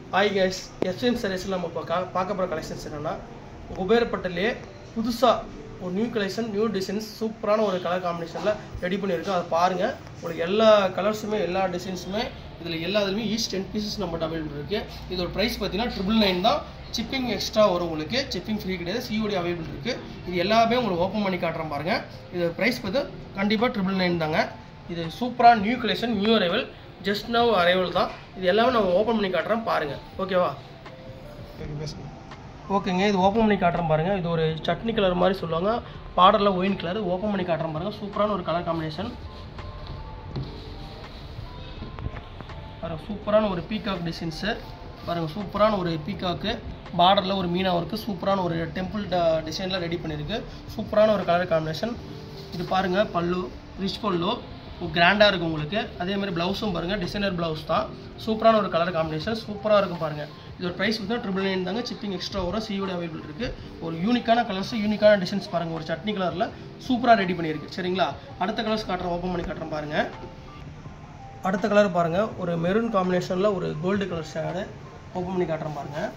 hi guys SM சரீஸில் நம்ம இப்போ கா பார்க்க போகிற கலெக்ஷன்ஸ் என்னென்னா குபேரப்பட்டிலே புதுசாக ஒரு நியூ கலெக்ஷன் நியூ டிசைன்ஸ் சூப்பரான ஒரு கலர் காம்பினேஷனில் ரெடி பண்ணியிருக்கோம் அதை பாருங்கள் உங்களுக்கு எல்லா கலர்ஸுமே எல்லா டிசைன்ஸுமே இதில் எல்லா இதுலையுமே ஈச் டென் பீசஸ் நம்மகிட்ட அவைலபிள் இருக்குது இதோட ப்ரைஸ் பார்த்தீங்கன்னா ட்ரிபிள் நைன் தான் சிப்பிங் எக்ஸ்ட்ரா வரும் உங்களுக்கு சிப்பிங் ஃப்ரீ கிடையாது சிஓடி அவைலபிள் இருக்குது இது எல்லாமே உங்களுக்கு ஓப்பன் பண்ணி காட்டுறேன் பாருங்கள் இதோட ப்ரைஸ் பார்த்து கண்டிப்பாக ட்ரிபிள் நைன் தாங்க இது சூப்பரான new collection new arrival just now arrival தான் இது எல்லாமே நான் ஓப்பன் பண்ணி காட்டுறேன் பாருங்கள் ஓகேவா ஓகேங்க இது ஓப்பன் பண்ணி காட்டுறேன் பாருங்கள் இது ஒரு சட்னி கலர் மாதிரி சொல்லுவாங்க பார்டரில் ஒயின் கலர் ஓப்பன் பண்ணி காட்டுறேன் பாருங்கள் சூப்பரான ஒரு கலர் காம்பினேஷன் பாருங்கள் சூப்பரான ஒரு பீகாக் டிசைன்ஸு பாருங்கள் சூப்பரான ஒரு பீகாக்கு பார்டரில் ஒரு மீனா ஒர்க்கு சூப்பரான ஒரு டெம்பிள் டிசைனில் ரெடி பண்ணியிருக்கு சூப்பரான ஒரு கலர் காம்பினேஷன் இது பாருங்கள் பல்லு ரிச் பல்லு கிராண்டாக இருக்கும் உங்களுக்கு அதே மாதிரி ப்ளவுஸும் பாருங்கள் டிசைனர் ப்ளவுஸ் தான் சூப்பரான ஒரு கலர் காம்பினேஷன் சூப்பராக இருக்கும் பாருங்கள் இதோட ப்ரைஸ் வந்து ட்ரிபிள் நைன் தாங்க சிப்பிங் எக்ஸ்ட்ரா வரும் சிஓடி அவைலபிள் இருக்குது ஒரு யூனிக்கான கலர்ஸ் யூனிக்கான டிசைன்ஸ் பாருங்கள் ஒரு சட்னி கலரில் சூப்பராக ரெடி பண்ணியிருக்கு சரிங்களா அடுத்த கலர்ஸ் காட்டுறேன் ஓப்பன் பண்ணி காட்டுறேன் பாருங்கள் அடுத்த கலர் பாருங்கள் ஒரு மெரூன் காம்பினேஷனில் ஒரு கோல்டு கலர் ஷேடு ஓப்பன் பண்ணி காட்டுறேன் பாருங்கள்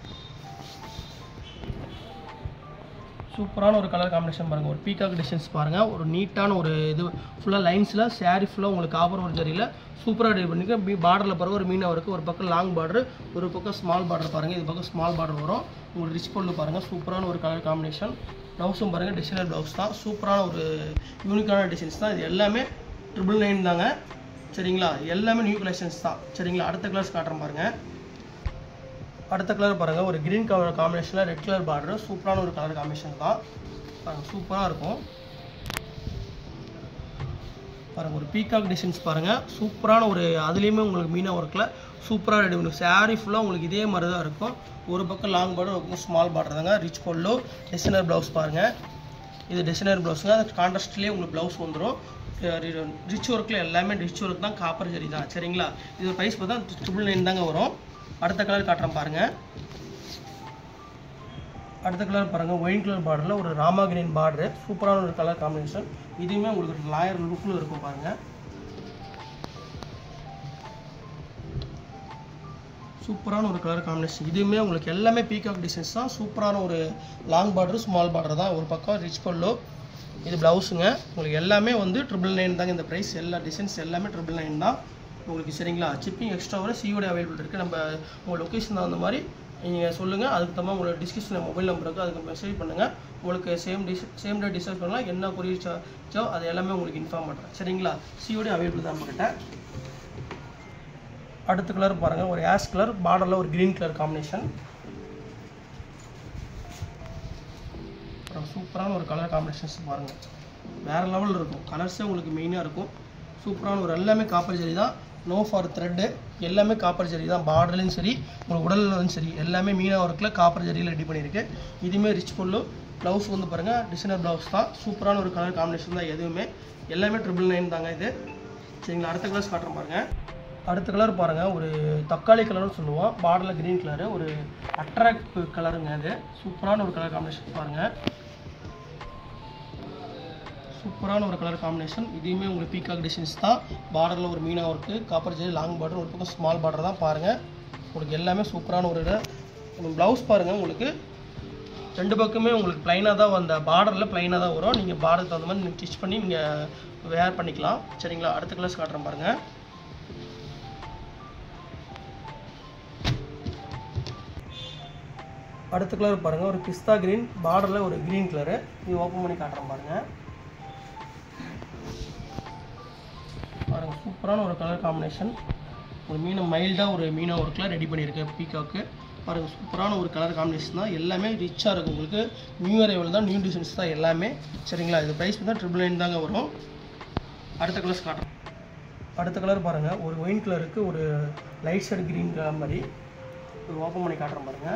சூப்பரான ஒரு கலர் காம்பினேஷன் பாருங்கள் ஒரு பீகாக் டிசைன்ஸ் பாருங்கள் ஒரு நீட்டான ஒரு இது ஃபுல்லாக லைன்ஸில் சாரீ ஃபுல்லாக உங்களுக்கு காப்பர் ஒரு ஜரியில் சூப்பராக ரெடி பண்ணிக்க பி பார்டரில் பாருங்கள் ஒரு மீனை இருக்குது ஒரு பக்கம் லாங் பார்டர் ஒரு பக்கம் ஸ்மால் பார்டர் பாருங்கள் இது பக்கம் ஸ்மால் பார்டர் வரும் உங்களுக்கு ரிச் பொருள் பாருங்கள் சூப்பரான ஒரு கலர் காம்பினேஷன் ப்ளவுஸும் பாருங்கள் டிசைனர் ப்ளவுஸ் தான் சூப்பரான ஒரு யூனிக்கான டிசைன்ஸ் தான் இது எல்லாமே ட்ரிபிள் நைன் தாங்க சரிங்களா எல்லாமே நியூ கலெக்ஷன்ஸ் தான் சரிங்களா அடுத்த கலர்ஸ் காட்டுறேன் பாருங்கள் அடுத்த கலர் பாருங்கள் ஒரு க்ரீன் கலர் காம்பினேஷனில் ரெட் கலர் பார்டர் சூப்பரான ஒரு கலர் காம்பினேஷன் தான் பாருங்கள் சூப்பராக இருக்கும் பாருங்கள் ஒரு பீகாக் டிசைன்ஸ் பாருங்கள் சூப்பரான ஒரு அதுலேயுமே உங்களுக்கு மீனா ஒர்க்கில் சூப்பராக ரெடி பண்ணும் சாரீ ஃபுல்லாக உங்களுக்கு இதே மாதிரி தான் இருக்கும் ஒரு பக்கம் லாங் பார்டர் ஒரு பக்கம் ஸ்மால் பார்டர் தாங்க ரிச் பொல்லோ டிசைனர் ப்ளவுஸ் பாருங்கள் இது டிசைனர் ப்ளவுஸுங்க அது கான்ட்ராஸ்ட்லேயே உங்களுக்கு ப்ளவுஸ் வந்துடும் ரிச் ஒர்க்கில் எல்லாமே ரிச் ஒர்க் தான் காப்பர் ஜரி தான் சரிங்களா இது ப்ரைஸ் பார்த்தா ட்ரிபிள் நைன் தாங்க வரும் அடுத்த கலர் காட்டுறேன் பாருங்கள் அடுத்த கலர் பாருங்கள் ஒயின் கலர் பார்டரில் ஒரு ராமா கிரீன் பார்டரு சூப்பரான ஒரு கலர் காம்பினேஷன் இதுவுமே உங்களுக்கு லாயர் லுக்கில் இருக்கும் பாருங்கள் சூப்பரான ஒரு கலர் காம்பினேஷன் இதுவுமே உங்களுக்கு எல்லாமே பீகாக் டிசைன்ஸ் தான் சூப்பரான ஒரு லாங் பார்டர் ஸ்மால் பார்டர் தான் ஒரு பக்கம் ரிச் பல்லோ இது ப்ளவுஸுங்க உங்களுக்கு எல்லாமே வந்து ட்ரிபிள் நைன் தாங்க இந்த ப்ரைஸ் எல்லா டிசைன்ஸ் எல்லாமே ட்ரிபிள் நைன் தான் உங்களுக்கு சரிங்களா சிப்பிங் எக்ஸ்ட்ரா வர சிஓடி அவைலபிள் இருக்குது நம்ம உங்கள் லொக்கேஷன் தகுந்த மாதிரி நீங்கள் சொல்லுங்கள் அதுக்கு தகுந்த உங்களோட டிஸ்கிரிப்ஷனில் மொபைல் நம்பர் இருக்குது அதுக்கு மெசேஜ் பண்ணுங்கள் உங்களுக்கு சேம் டிஸ் சேம் டே டிஸ்கஸ் பண்ணலாம் என்ன கொரியர் சார்ஜோ அது எல்லாமே உங்களுக்கு இன்ஃபார்ம் பண்ணுறேன் சரிங்களா சிஓடி அவைலபிள் தான் நம்மக்கிட்ட அடுத்த கலர் பாருங்கள் ஒரு ஆஷ் கலர் பார்டரில் ஒரு க்ரீன் கலர் காம்பினேஷன் அப்புறம் சூப்பரான ஒரு கலர் காம்பினேஷன்ஸ் பாருங்கள் வேறு லெவலில் இருக்கும் கலர்ஸே உங்களுக்கு மெயினாக இருக்கும் சூப்பரான ஒரு எல்லாமே காப்பர் ஜெரி தான் நோ ஃபார் த்ரெட்டு எல்லாமே காப்பர் ஜெரி தான் பார்டர்லையும் சரி உங்களுக்கு உடல்லையும் சரி எல்லாமே மீனா ஒர்க்கில் காப்பர் ஜெரியில் ரெடி பண்ணியிருக்கு இதுவுமே ரிச் பொல்லு ப்ளவுஸ் வந்து பாருங்கள் டிசைனர் ப்ளவுஸ் தான் சூப்பரான ஒரு கலர் காம்பினேஷன் தான் எதுவுமே எல்லாமே ட்ரிபிள் நைன் தாங்க இது சரிங்களா அடுத்த கலர்ஸ் காட்டுறேன் பாருங்கள் அடுத்த கலர் பாருங்கள் ஒரு தக்காளி கலர்னு சொல்லுவோம் பார்டரில் க்ரீன் கலரு ஒரு அட்ராக்ட் கலருங்க அது சூப்பரான ஒரு கலர் காம்பினேஷன் பாருங்கள் சூப்பரான ஒரு கலர் காம்பினேஷன் இதுவுமே உங்களுக்கு பீகாக் டிசைன்ஸ் தான் பார்டரில் ஒரு meena work copper zari long border ஒரு பக்கம் ஸ்மால் பார்டர் தான் பாருங்கள் உங்களுக்கு எல்லாமே சூப்பரான ஒரு ப்ளவுஸ் பாருங்கள் உங்களுக்கு ரெண்டு பக்கமே உங்களுக்கு ப்ளைனாக தான் அந்த பார்டரில் ப்ளைனாக தான் வரும் நீங்கள் பார்டருக்கு தகுந்த மாதிரி நீங்கள் ஸ்டிச் பண்ணி நீங்கள் வேர் பண்ணிக்கலாம் சரிங்களா அடுத்த கலர்ஸ் காட்டுறேன் பாருங்கள் அடுத்த கலர் பாருங்கள் ஒரு பிஸ்தா க்ரீன் பார்டரில் ஒரு க்ரீன் கலரு இது ஓப்பன் பண்ணி காட்டுறேன் பாருங்கள் பாருங்கள் சூப்பரான ஒரு கலர் காம்பினேஷன் ஒரு மீனை மைல்டாக ஒரு மீனை ஒர்க்கில் ரெடி பண்ணியிருக்கேன் பீகாக்கு பாருங்கள் சூப்பரான ஒரு கலர் காம்பினேஷன் தான் எல்லாமே ரிச்சாக இருக்கும் உங்களுக்கு நியூ அரைவல் தான் நியூ டிசைன்ஸ் தான் எல்லாமே சரிங்களா இது ப்ரைஸ் தான் ட்ரிபிள் நைன் தாங்க வரும் அடுத்த கலர்ஸ் காட்டுறேன் அடுத்த கலர் பாருங்கள் ஒரு ஒயின் கலருக்கு ஒரு லைட் ஷேட் க்ரீன் கலர் மாதிரி ஒரு ஓப்பன் பண்ணி காட்டுறேன் பாருங்கள்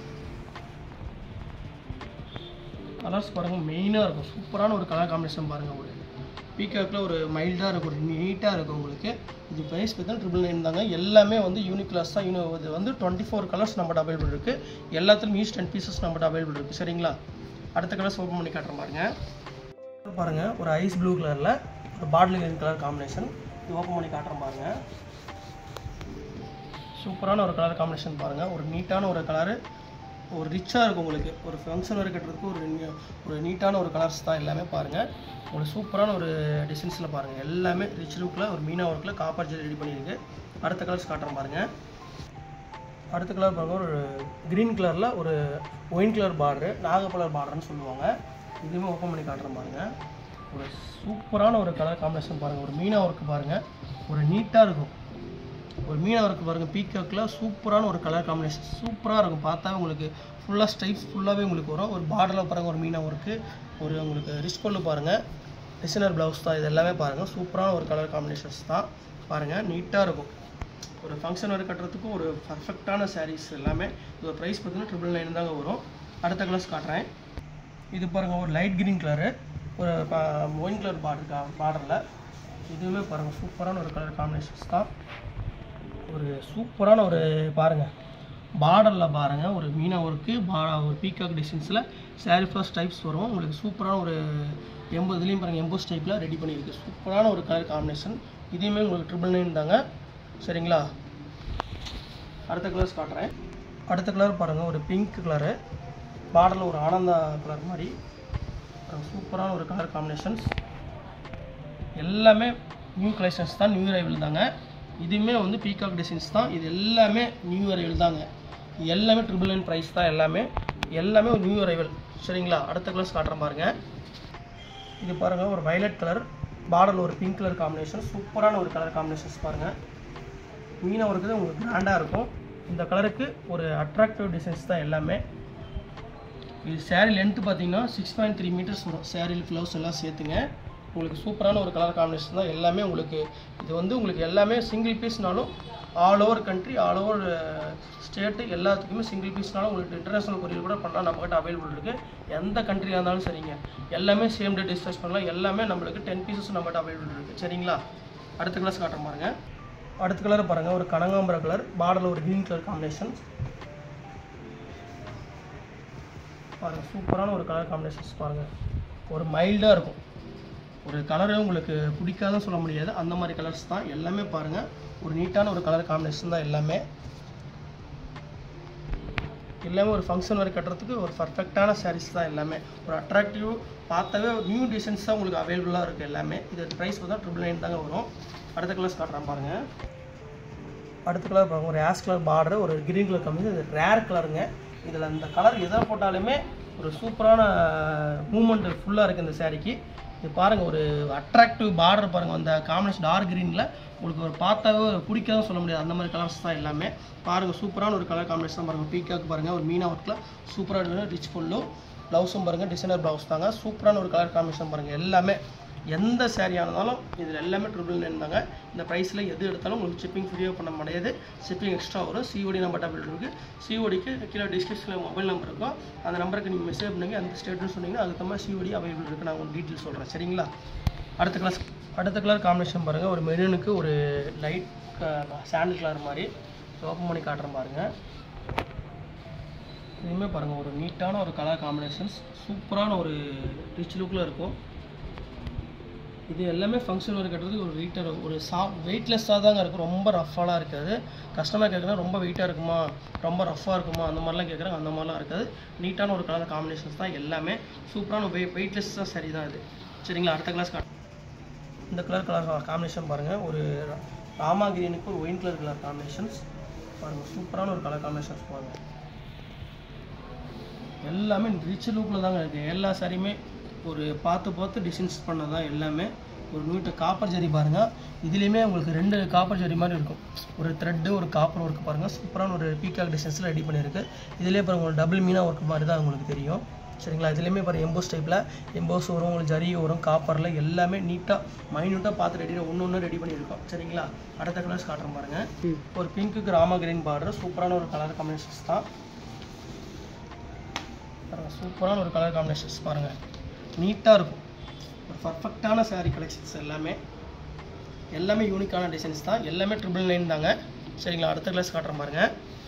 கலர்ஸ் பாருங்கள் மெயினாக இருக்கும் சூப்பரான ஒரு கலர் காம்பினேஷன் பாருங்கள் ஒரு பீகாக்கில் ஒரு மைல்டாக இருக்கும் ஒரு நீட்டாக இருக்கும் உங்களுக்கு இது ப்ரைஸ் பார்த்தா ட்ரிபிள் நைன் தாங்க எல்லாமே வந்து யூனிக் கிளாஸ் தான் யூனி இது வந்து டுவெண்ட்டி ஃபோர் கலர்ஸ் நம்மகிட்ட அவைலபிள் இருக்குது எல்லாத்துலையும் ஈஸ்ட் டென் பீசஸ் நம்மகிட்ட அவைலபிள் இருக்குது சரிங்களா அடுத்த கலர்ஸ் ஓப்பன் பண்ணி காட்டுறேன் பாருங்கள் பாருங்கள் ஒரு ஐஸ் ப்ளூ கலரில் ஒரு பாட்டில் கிரீன் கலர் காம்பினேஷன் இது ஓப்பன் பண்ணி காட்டுறேன் பாருங்கள் சூப்பரான ஒரு கலர் காம்பினேஷன் பாருங்கள் ஒரு நீட்டான ஒரு கலரு ஒரு ரிச்சாக இருக்கும் உங்களுக்கு ஒரு ஃபங்க்ஷன் வரை கட்டுறதுக்கு ஒரு நீ- ஒரு நீட்டான ஒரு கலர்ஸ் தான் எல்லாமே பாருங்கள் ஒரு சூப்பரான ஒரு டிசைன்ஸில் பாருங்கள் எல்லாமே ரிச் லுக்கில் ஒரு மீனா ஒர்க்கில் காப்பர் ஜெல் ரெடி பண்ணியிருக்கு அடுத்த கலர்ஸ் காட்டுறேன் பாருங்கள் அடுத்த கலர் பாருங்க ஒரு க்ரீன் கலரில் ஒரு ஒயின் கலர் பார்டரு நாகப்பலர் பார்டர்னு சொல்லுவாங்க இதுவுமே ஓப்பன் பண்ணி காட்டுறேன் பாருங்க ஒரு சூப்பரான ஒரு கலர் காம்பினேஷன் பாருங்கள் ஒரு மீனா ஒர்க்கு பாருங்கள் ஒரு நீட்டாக இருக்கும் ஒரு மீனா ஒர்க்கு பாருங்கள் பீக்காக்கில் சூப்பரான ஒரு கலர் காம்பினேஷன் சூப்பராக இருக்கும் பார்த்தா உங்களுக்கு ஃபுல்லாக ஸ்டைப்ஸ் ஃபுல்லாகவே உங்களுக்கு வரும் ஒரு பார்டரில் பாருங்கள் ஒரு மீனா ஒர்க்கு ஒரு உங்களுக்கு ரிஸ்க் கொள்ளு பாருங்கள் டிசைனர் ப்ளவுஸ் தான் இது எல்லாமே பாருங்கள் சூப்பரான ஒரு கலர் காம்பினேஷன்ஸ் தான் பாருங்கள் நீட்டாக இருக்கும் ஒரு ஃபங்க்ஷன் வரை கட்டுறதுக்கும் ஒரு பர்ஃபெக்டான சாரீஸ் எல்லாமே இதோட ப்ரைஸ் பார்த்தீங்கன்னா ட்ரிபிள் நைன் தாங்க வரும் அடுத்த கலர்ஸ் காட்டுறேன் இது பாருங்கள் ஒரு லைட் கிரீன் கலரு ஒரு ஒயின் கலர் பார்டர் பார்டரில் இதுவுமே பாருங்கள் சூப்பரான ஒரு கலர் காம்பினேஷன்ஸ் தான் ஒரு சூப்பரான ஒரு பாருங்கள் பார்டரில் பாருங்கள் ஒரு மீனா ஒர்க்கு பா ஒரு பீகாக் டிசைன்ஸில் சாரி ஃபர்ஸ்ட் டைப்ஸ் வரும் உங்களுக்கு சூப்பரான ஒரு எண்பது இதுலேயும் பாருங்கள் எம்போஸ் டைப்பில் ரெடி பண்ணியிருக்கு சூப்பரான ஒரு கலர் காம்பினேஷன் இதையுமே உங்களுக்கு ட்ரிபிள் நைன் தாங்க சரிங்களா அடுத்த கலர்ஸ் காட்டுறேன் அடுத்த கலர் பாருங்கள் ஒரு பிங்க் கலரு பார்டரில் ஒரு ஆனந்தா கலர் மாதிரி சூப்பரான ஒரு கலர் காம்பினேஷன்ஸ் எல்லாமே நியூ கலெக்ஷன்ஸ் தான் நியூ அரைவல் தாங்க இதுவுமே வந்து பீகாக் டிசைன்ஸ் தான் இது எல்லாமே நியூ அரைவல் தாங்க இது எல்லாமே ட்ரிபிள் நைன் ப்ரைஸ் தான் எல்லாமே எல்லாமே ஒரு நியூ அரைவல் சரிங்களா அடுத்த கலர்ஸ் காட்டுறேன் பாருங்க இது பாருங்கள் ஒரு வயலட் கலர் பார்டரில் ஒரு பிங்க் கலர் காம்பினேஷன் சூப்பரான ஒரு கலர் காம்பினேஷன்ஸ் பாருங்கள் மீனா இருக்குது உங்களுக்கு கிராண்டாக இருக்கும் இந்த கலருக்கு ஒரு அட்ராக்டிவ் டிசைன்ஸ் தான் எல்லாமே இது சேரீ லென்த்து பார்த்தீங்கன்னா சிக்ஸ் பாயிண்ட் த்ரீ மீட்டர்ஸ் வரும் சேரீ ப்ளவுஸ் எல்லாம் சேர்த்துங்க உங்களுக்கு சூப்பரான ஒரு கலர் காம்பினேஷன் தான் எல்லாமே உங்களுக்கு இது வந்து உங்களுக்கு எல்லாமே சிங்கிள் பீஸ்னாலும் all over country all over state எல்லாத்துக்குமே சிங்கிள் பீஸ்னாலும் உங்களுக்கு இன்டர்நேஷனல் கொரியர் கூட பண்ணலாம் நம்மகிட்ட அவைலபிள் இருக்குது எந்த கண்ட்ரியாக இருந்தாலும் சரிங்க எல்லாமே சேம் டே டிஸ்கஸ் பண்ணலாம் எல்லாமே நம்மளுக்கு டென் பீசஸ் நம்மகிட்ட அவைலபிள் இருக்குது சரிங்களா அடுத்த கிளாஸ் காட்டுற பாருங்க அடுத்த கலர் பாருங்கள் ஒரு கனகாம்பர கலர் பார்டரில் ஒரு க்ரீன் கலர் காம்பினேஷன் பாருங்கள் சூப்பரான ஒரு கலர் காம்பினேஷன்ஸ் பாருங்கள் ஒரு மைல்டாக இருக்கும் ஒரு கலரே உங்களுக்கு பிடிக்காதுன்னு சொல்ல முடியாது அந்த மாதிரி கலர்ஸ் தான் எல்லாமே பாருங்கள் ஒரு நீட்டான ஒரு கலர் காம்பினேஷன் தான் எல்லாமே எல்லாமே ஒரு ஃபங்க்ஷன் வரை கட்டுறதுக்கு ஒரு பர்ஃபெக்டான சாரீஸ் தான் எல்லாமே ஒரு அட்ராக்டிவ் பார்த்தாவே ஒரு நியூ டிசைன்ஸ் தான் உங்களுக்கு அவைலபிளாக இருக்குது எல்லாமே இது ப்ரைஸ் பார்த்தா ட்ரிபிள் நைன் தாங்க வரும் அடுத்த கலர்ஸ் காட்டுறேன் பாருங்கள் அடுத்த கலர் பாருங்க ஒரு ஆஷ் கலர் பார்டர் ஒரு கிரீன் கலர் கம்மி இது ரேர் கலருங்க இதில் இந்த கலர் எதை போட்டாலுமே ஒரு சூப்பரான மூமெண்ட் ஃபுல்லாக இருக்குது இந்த சாரீக்கு இது பாருங்கள் ஒரு அட்ராக்டிவ் பார்டர் பாருங்கள் அந்த காம்பினேஷன் டார்க் க்ரீனில் உங்களுக்கு ஒரு பார்த்தாவே ஒரு பிடிக்காதுன்னு சொல்ல முடியாது அந்த மாதிரி கலர்ஸ் தான் எல்லாமே பாருங்கள் சூப்பரான ஒரு கலர் காம்பினேஷன் பாருங்கள் பீக்காக்கு பாருங்கள் ஒரு மீனா ஒர்க்கில் சூப்பராக ரிச் ஃபுல்லு ப்ளவுஸும் பாருங்கள் டிசைனர் ப்ளவுஸ் தாங்க சூப்பரான ஒரு கலர் காம்பினேஷன் பாருங்கள் எல்லாமே எந்த saree ஆனாலும் இதில் எல்லாமே ட்ரிபிள் நைன் தாங்க இந்த ப்ரைஸில் எது எடுத்தாலும் உங்களுக்கு ஷிப்பிங் ஃப்ரீயாக பண்ண முடியாது ஷிப்பிங் எக்ஸ்ட்ரா வரும் சிஓடி நம்பர் டபுள் இருக்குது சிஓடிக்கு கீழே டிஸ்கிரிப்ஷனில் மொபைல் நம்பர் இருக்கும் அந்த நம்பருக்கு நீங்கள் மெசேஜ் பண்ணுங்க அந்த ஸ்டேட்னு சொன்னீங்கன்னா அதுக்கு தகுந்த சிஓடி அவைலபிள் இருக்குது நான் உங்களுக்கு டீட்டெயில் சொல்கிறேன் சரிங்களா அடுத்த கிளாஸ் அடுத்த கலர் காம்பினேஷன் பாருங்கள் ஒரு மெரூனுக்கு ஒரு லைட் சாண்டில் கலர் மாதிரி ஓப்பன் பண்ணி காட்டுறேன் பாருங்கள் இதுவுமே பாருங்கள் ஒரு நீட்டான ஒரு கலர் காம்பினேஷன்ஸ் சூப்பரான ஒரு ரிச் லுக்கில் இருக்கும் இது எல்லாமே ஃபங்க்ஷன் வரை கட்டுறதுக்கு ஒரு வெயிட்டாக ஒரு சா வெயிட்லெஸ்ஸாக தாங்க இருக்கும் ரொம்ப ரஃப்பாலாம் இருக்காது கஸ்டமர் கேட்குறா ரொம்ப வெயிட்டாக இருக்குமா ரொம்ப ரஃப்பாக இருக்குமா அந்த மாதிரிலாம் கேட்குறாங்க அந்த மாதிரிலாம் இருக்காது நீட்டான ஒரு கலர் காம்பினேஷன்ஸ் தான் எல்லாமே சூப்பரான வெய் வெயிட்லெஸ் தான் சரி தான் இது சரிங்களா அடுத்த கிளாஸ் இந்த கலர் கலர் காம்பினேஷன் பாருங்கள் ஒரு ராமா கிரீனுக்கு ஒரு ஒயின் கலர் கலர் காம்பினேஷன்ஸ் பாருங்கள் சூப்பரான ஒரு கலர் காம்பினேஷன்ஸ் பாருங்கள் எல்லாமே ரிச் லுக்கில் தாங்க இருக்குது எல்லா சாரியுமே ஒரு பார்த்து பார்த்து டிசைன்ஸ் பண்ணதான் எல்லாமே ஒரு நீட்ட காப்பர் ஜரி பாருங்கள் இதுலேயுமே உங்களுக்கு ரெண்டு காப்பர் ஜரி மாதிரி இருக்கும் ஒரு த்ரெட்டு ஒரு காப்பர் ஒர்க் பாருங்கள் சூப்பரான ஒரு பீகாக் டிசைன்ஸில் ரெடி பண்ணியிருக்கு இதுலேயே பாருங்கள் ஒரு டபுள் மீனா ஒர்க் மாதிரி தான் உங்களுக்கு தெரியும் சரிங்களா இதுலேயுமே பாருங்கள் எம்போஸ் டைப்பில் எம்போஸ் வரும் உங்களுக்கு ஜரி வரும் காப்பரில் எல்லாமே நீட்டாக மைன்யூட்டாக பார்த்து ரெடி ஒன்று ஒன்று ரெடி பண்ணியிருக்கோம் சரிங்களா அடுத்த கலர்ஸ் காட்டுறேன் பாருங்கள் ஒரு பிங்க்குக்கு ராம கிரீன் பார்டர் சூப்பரான ஒரு கலர் காம்பினேஷன்ஸ் தான் பாருங்க சூப்பரான ஒரு கலர் காம்பினேஷன்ஸ் பாருங்கள் நீட்டாக இருக்கும் ஒரு பர்ஃபெக்டான saree கலெக்ஷன்ஸ் எல்லாமே எல்லாமே யூனிக்கான டிசைன்ஸ் தான் எல்லாமே ட்ரிபிள் நைன் தாங்க சரிங்களா அடுத்த கிளாஸ் காட்டுறேன் பாருங்க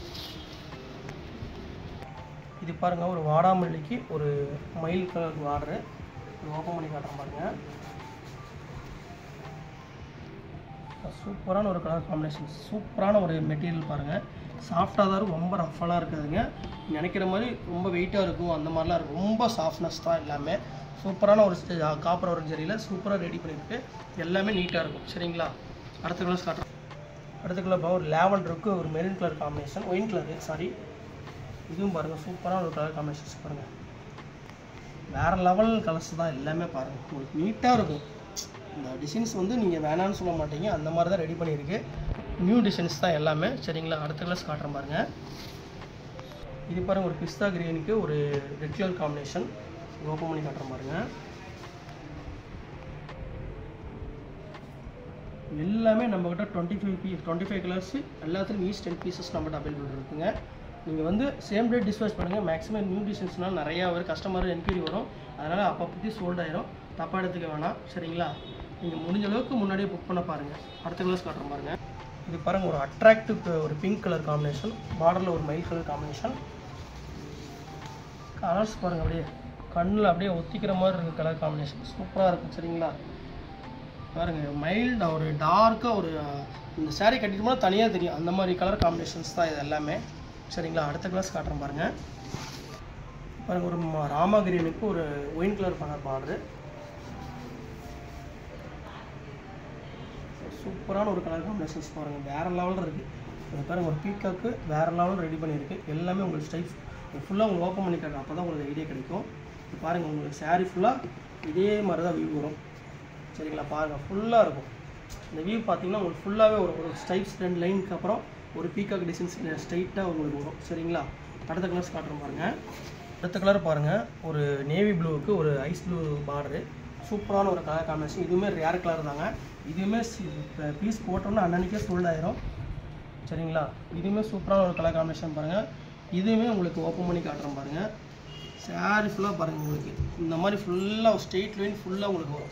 இது பாருங்க ஒரு வாடாமல்லிக்கு ஒரு மயில் கலர் வாடுற ஓப்பன் பண்ணி காட்டுறேன் பாருங்க சூப்பரான ஒரு கலர் காம்பினேஷன் சூப்பரான ஒரு மெட்டீரியல் பாருங்கள் சாஃப்டாக தான் இருக்கும் ரொம்ப ரஃபெல்லாம் இருக்காதுங்க நினைக்கிற மாதிரி ரொம்ப வெயிட்டாக இருக்கும் அந்த மாதிரிலாம் இருக்கும் ரொம்ப சாஃப்ட்னஸ் தான் எல்லாமே சூப்பரான ஒரு காப்பர் ஒரு ஜரியில் சூப்பராக ரெடி பண்ணியிருக்கு எல்லாமே நீட்டாக இருக்கும் சரிங்களா அடுத்த கலர்ஸ் காட்டுறேன் அடுத்த கலர் பாருங்க ஒரு லேவண்டருக்கு ஒரு maroon colour combination wine colour sari இதுவும் பாருங்கள் சூப்பரான ஒரு கலர் காம்பினேஷன்ஸ் பாருங்கள் வேறு லெவல் கலர்ஸ் தான் எல்லாமே பாருங்கள் உங்களுக்கு நீட்டாக இருக்கும் இந்த டிசைன்ஸ் வந்து நீங்கள் வேணான்னு சொல்ல மாட்டீங்க அந்த மாதிரி தான் ரெடி பண்ணியிருக்கு நியூ டிசைன்ஸ் தான் எல்லாமே சரிங்களா அடுத்த கலர்ஸ் காட்டுறேன் பாருங்கள் இது பாருங்கள் ஒரு பிஸ்தா கிரீனுக்கு ஒரு ரெட் கலர் காம்பினேஷன் ஓப்பன் பண்ணி காட்டுறேன் பாருங்கள் எல்லாமே நம்மக்கிட்ட twenty five piece twenty five colours எல்லாத்துலையும் ஈச் டென் பீசஸ் நம்மகிட்ட அவைலபிள் இருக்குங்க நீங்கள் வந்து சேம் டேட் டிஸ்பேச் பண்ணுங்கள் மேக்ஸிமம் நியூ டிசைன்ஸ்னால் நிறையா வரும் கஸ்டமர் என்கொயரி வரும் அதனால் அப்பப்போ சோல்ட் ஆயிரும் தப்பாக எடுத்துக்க வேணாம் சரிங்களா நீங்கள் முடிஞ்ச அளவுக்கு முன்னாடியே புக் பண்ண பாருங்கள் அடுத்த கலர்ஸ் காட்டுறேன் பாருங்கள் இது பாருங்கள் ஒரு அட்ராக்டிவ் ஒரு பிங்க் கலர் காம்பினேஷன் பார்டரில் ஒரு மைல் கலர் காம்பினேஷன் கலர்ஸ் பாருங்கள் அப்படியே கண்ணில் அப்படியே ஒத்திக்கிற மாதிரி இருக்குது கலர் காம்பினேஷன் சூப்பராக இருக்கும் சரிங்களா பாருங்க மைல்டாக ஒரு டார்க்காக ஒரு அஹ், இந்த saree கட்டிட்டோம்னா தனியாக தெரியும் அந்த மாதிரி கலர் காம்பினேஷன்ஸ் தான் இது எல்லாமே சரிங்களா அடுத்த கிளாஸ் காட்டுறேன் பாருங்க பாருங்க ஒரு ம- ராமா கிரீனுக்கு ஒரு ஒயின் கலர் பண்ண பார்டரு சூப்பரான ஒரு கலர் காம்பினேஷன்ஸ் பாருங்கள் வேறு லெவலில் இருக்குது இது பாருங்க ஒரு பீக்காக்கு வேறு லெவலில் ரெடி பண்ணியிருக்கு எல்லாமே உங்களுக்கு ஸ்டைப் ஃபுல்லாக உங்களுக்கு ஓப்பன் பண்ணி காட்டுறேன் அப்போ தான் உங்களுக்கு ஐடியா கிடைக்கும் இது பாருங்கள் உங்களுக்கு saree ஃபுல்லாக இதே மாதிரி தான் வியூ வரும் சரிங்களா பாருங்கள் ஃபுல்லாக இருக்கும் இந்த வியூ பார்த்தீங்கன்னா உங்களுக்கு ஃபுல்லாகவே ஒரு ஒரு ஸ்டைப்ஸ் ரெண்டு லைனுக்கு அப்புறம் ஒரு பீகாக் டிசைன்ஸ் ஸ்ட்ரைட்டாக உங்களுக்கு வரும் சரிங்களா அடுத்த கலர்ஸ் காட்டுறோம் பாருங்கள் அடுத்த கலர் பாருங்கள் ஒரு நேவி ப்ளூவுக்கு ஒரு ஐஸ் ப்ளூ பார்டரு சூப்பரான ஒரு கலர் காம்பினேஷன் இதுவுமே ரேர் கலர் தாங்க இதுவுமே பீஸ் போட்டோம்னா அன்னன்னைக்கே சோல்ட் ஆயிரும் சரிங்களா இதுவுமே சூப்பரான ஒரு கலர் காம்பினேஷன் பாருங்கள் இதுவுமே உங்களுக்கு ஓப்பன் பண்ணி காட்டுறேன் பாருங்கள் saree ஃபுல்லாக பாருங்கள் உங்களுக்கு இந்த மாதிரி ஃபுல்லாக ஸ்ட்ரெயிட் லைன் ஃபுல்லாக உங்களுக்கு வரும்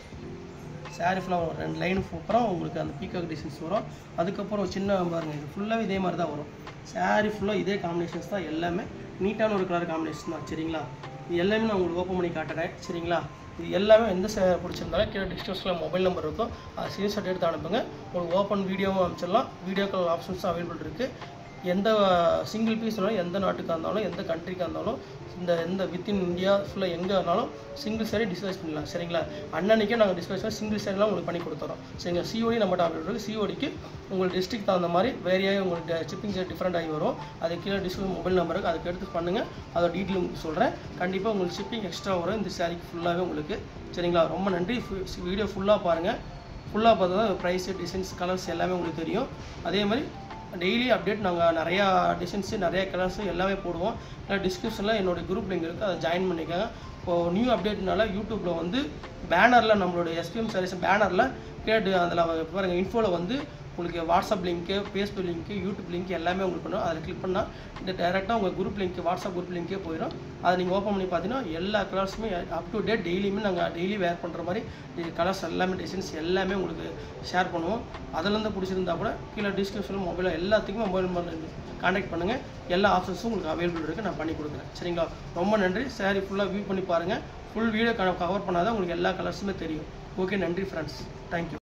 saree ஃபுல்லாக வரும் ரெண்டு லைன் அப்புறம் உங்களுக்கு அந்த பீகாக் டிசைன்ஸ் வரும் அதுக்கப்புறம் ஒரு சின்ன பாருங்கள் இது ஃபுல்லாகவே இதே மாதிரி தான் வரும் saree ஃபுல்லாக இதே காம்பினேஷன்ஸ் தான் எல்லாமே நீட்டான ஒரு கலர் காம்பினேஷன் தான் சரிங்களா இது எல்லாமே நான் உங்களுக்கு ஓப்பன் பண்ணி காட்டுறேன் சரிங்களா இது எல்லாமே எந்த சே பிடிச்சிருந்தாலும் கீழே டிஸ்கிரிப்ஷனில் மொபைல் நம்பர் இருக்கும் அது ஸ்க்ரீன்ஷாட் எடுத்து அனுப்புங்க உங்களுக்கு ஓப்பன் வீடியோவும் அனுப்பிச்சிடலாம் வீடியோ கால் ஆப்ஷன்ஸும் அவைலபிள் இருக்குது எந்த சிங்கிள் பீஸ் வேணாலும் எந்த நாட்டுக்காக இருந்தாலும் எந்த கண்ட்ரிக்காக இருந்தாலும் இந்த எந்த வித்தின் இந்தியா ஃபுல்லாக எங்கே இருந்தாலும் சிங்கிள் சாரி டிஸ்பேச் பண்ணலாம் சரிங்களா அன்னன்னைக்கே நாங்கள் டிஸ்பேச் பண்ணி சிங்கிள் சாரிலாம் உங்களுக்கு பண்ணி கொடுத்துறோம் சரிங்களா சிஓடி நம்மகிட்ட அவைலபிள் இருக்குது சிஓடிக்கு உங்களுக்கு டிஸ்ட்ரிக்ட் தகுந்த மாதிரி வேறையாக உங்களுக்கு ஷிப்பிங் சார்ஜ் டிஃப்ரெண்ட் ஆகி வரும் அது கீழே டிஸ்பிளே மொபைல் நம்பருக்கு அதுக்கு எடுத்து பண்ணுங்கள் அதோட டீட்டெயில் உங்களுக்கு சொல்கிறேன் கண்டிப்பாக உங்களுக்கு ஷிப்பிங் எக்ஸ்ட்ரா வரும் இந்த சாரிக்கு ஃபுல்லாகவே உங்களுக்கு சரிங்களா ரொம்ப நன்றி வீடியோ ஃபுல்லாக பாருங்கள் ஃபுல்லாக பார்த்தா தான் ப்ரைஸு டிசைன்ஸ் கலர்ஸ் எல்லாமே உங்களுக்கு தெரியும் அதே மாதிரி டெய்லி அப்டேட் நாங்கள் நிறையா டிசைன்ஸு நிறைய கலர்ஸு எல்லாமே போடுவோம் இல்லை டிஸ்கிரிப்ஷனில் என்னோட குரூப் லிங்க் இருக்குது அதை ஜாயின் பண்ணிக்கோங்க இப்போது நியூ அப்டேட்னால யூடியூப்பில் வந்து பேனரில் நம்மளோட எஸ்பிஎம் சாரீஸ் பேனரில் கேட்டு அதில் பாருங்கள் இன்ஃபோவில் வந்து உங்களுக்கு WhatsApp link Facebook link YouTube link எல்லாமே உங்களுக்கு பண்ணும் அதில் கிளிக் பண்ணால் இந்த டேரெக்டாக உங்கள் குரூப் லிங்க் வாட்ஸ்அப் குரூப் லிங்க்கே போயிடும் அதை நீங்கள் ஓப்பன் பண்ணி பார்த்தீங்கன்னா எல்லா கலர்ஸுமே அப் டு டேட் டெய்லியுமே நாங்கள் டெய்லி வேர் பண்ணுற மாதிரி இது கலர்ஸ் எல்லாமே டிசைன்ஸ் எல்லாமே உங்களுக்கு ஷேர் பண்ணுவோம் அதுலேருந்து பிடிச்சிருந்தா கூட கீழே டிஸ்கிரிப்ஷனில் மொபைலில் எல்லாத்துக்குமே மொபைல் நம்பர் கான்டாக்ட் பண்ணுங்கள் எல்லா ஆப்ஷன்ஸும் உங்களுக்கு அவைலபிள் இருக்குது நான் பண்ணி கொடுக்குறேன் சரிங்களா ரொம்ப நன்றி சாரி ஃபுல்லாக வியூ பண்ணி பாருங்கள் ஃபுல் வீடியோ கவர் பண்ணாதான் உங்களுக்கு எல்லா கலர்ஸுமே தெரியும் ஓகே நன்றி ஃப்ரெண்ட்ஸ் தேங்க்யூ